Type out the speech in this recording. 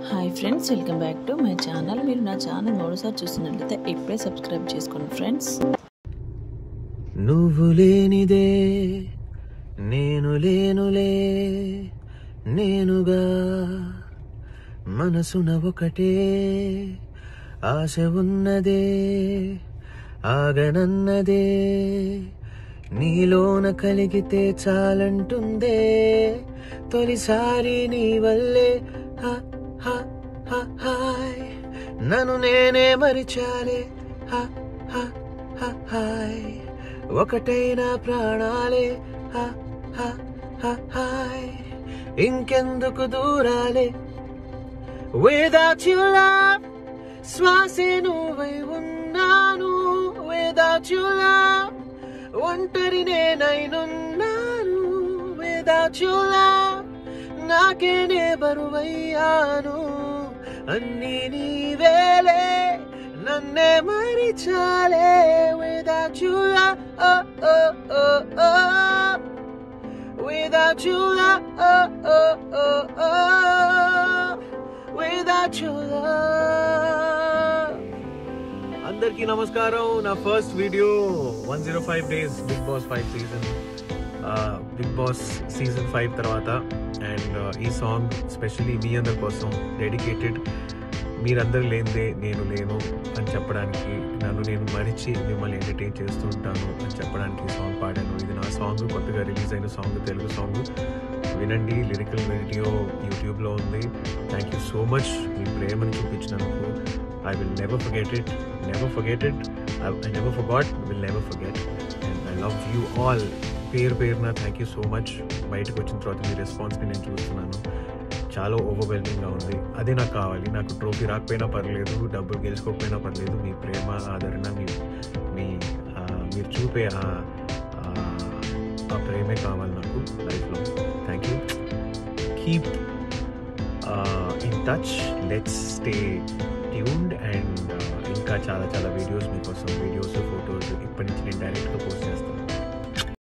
Hi friends welcome back to my channel మీరు నా channel మూడోసారి చూస్తున్నట్లయితే ఇప్పుడే సబ్స్క్రైబ్ చేసుకోండి ఫ్రెండ్స్ నువ్వు లేనిదే నేను లేనులే నేనుగా మనసున ఒకటే ఆశ ఉన్నదే ఆగనన్నదే నీలోన కలిగితే చాలంటుందే తొలిసారి నీ వల్లే హ, హ, హ, హాయ్ నన్ను నేనే మరిచాలే హ, హ, హ, హాయ్ ఒకటైన ప్రాణాలే హ, హ, హ, హాయ్ ఇంకెందుకు దూరాలే Without your love శ్వాసే నువ్వై ఉన్నాను Without your love ఒంటరి నేనైనున్నాను Without your love నాకే నే బరువయ్యాను అన్ని నీవేలే నన్నే మరిచాలే Without you love oh, oh, oh, oh. Without you love oh, oh, oh, oh. Without your love అందరికీ నమస్కారం నా first video one zero five days Bigg Boss five season Bigg Boss season five తర్వాత and ఈ song specially మీ అందరి కోసం dedicated మీరందరూ లేనిదే నేను లేను అని చెప్పడానికి నన్ను నేను మరిచి మిమ్మల్ని ఎంటర్టైన్ చేస్తూ ఉంటాను అని చెప్పడానికి ఈ సాంగ్ పాడాను ఇది నా సాంగ్ కొత్తగా రిలీజ్ అయిన సాంగ్ తెలుగు సాంగ్ వినండి లిరికల్ వీడియో యూట్యూబ్లో ఉంది థ్యాంక్ యూ సో మచ్ మీ ప్రేమను చూపించినందుకు I will never forget it never forget it I never forgot will never forget and I love you all పేరు పేరున థ్యాంక్ యూ సో మచ్ బయటకు వచ్చిన తర్వాత మీ రెస్పాన్స్ని నేను చూస్తున్నాను చాలా ఓవర్వెల్మింగ్గా ఉంది అదే నాకు కావాలి నాకు ట్రోఫీ రాకపోయినా పర్లేదు డబ్బులు గెలుచుకోకపోయినా పర్లేదు మీ ప్రేమ ఆదరణ మీ మీ ఆ, మీరు చూపే ఆ ఆ- ఆ ప్రేమే కావాలి నాకు లైఫ్లో thank you keep in touch let's stay tuned and ఇంకా చాలా చాలా వీడియోస్ మీకోసం వీడియోస్ ఫొటోస్ ఇప్పటి నుంచి నేను డైరెక్ట్గా పోస్ట్ చేస్తాను